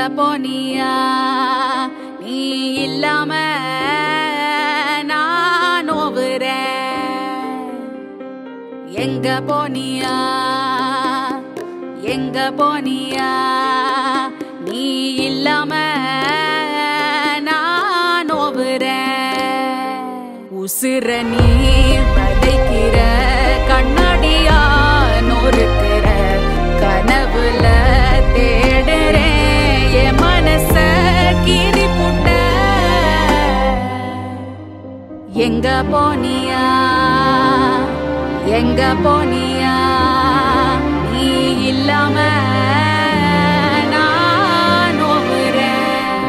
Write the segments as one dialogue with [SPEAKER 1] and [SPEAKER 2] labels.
[SPEAKER 1] போனியா நீ இல்லாம நான் நோவுறேன் எங்க போனியா எங்க போனியா நீ இல்லாம நான் நோவுறேன் உசுர நீ வதைக்கிற கண்ணாடியா நொறுக்கிற கனவுல தேடுறேன் என் மனச கீறி புட்ட எங்க போனியா எங்க போனியா நீ இல்லாம நான் நோவுறேன்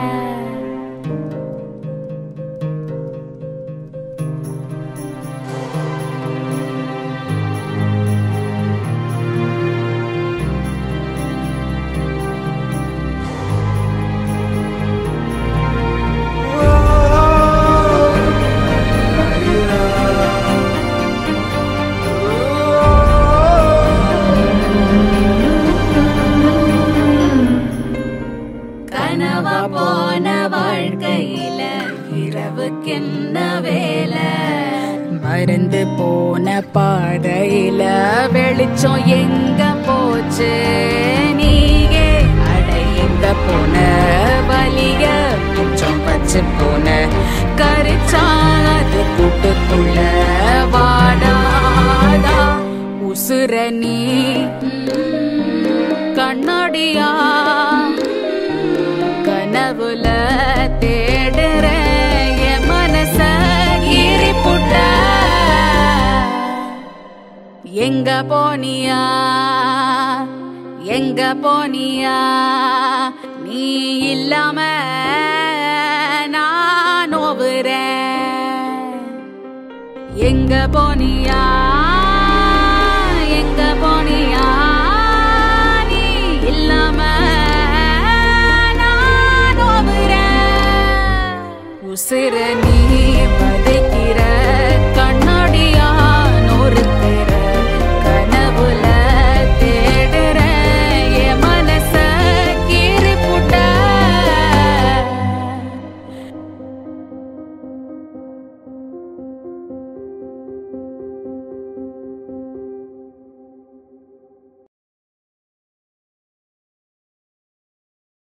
[SPEAKER 1] கனவா போன வாழ்க்கையில இரவுக்கென்ன வேலை மறந்து போன பாதையில வெளிச்சம் எங்க போச்சு நீயே அடையுங்க போன வலிய மிச்சம் பச்சு போன கரிச்சாது கூட்டுக்குள்ள வாடாதா உசுர நீ கண்ணாடியா கனவுல தேடுற என் மனச ஈரி புட்ட எங்க போனியா எங்க போனியா நீ இல்லாம நான் நோவுறேன் எங்க போனியா எங்க போனியா நீ இல்லாம நான் நோவுறேன் உசுர நீ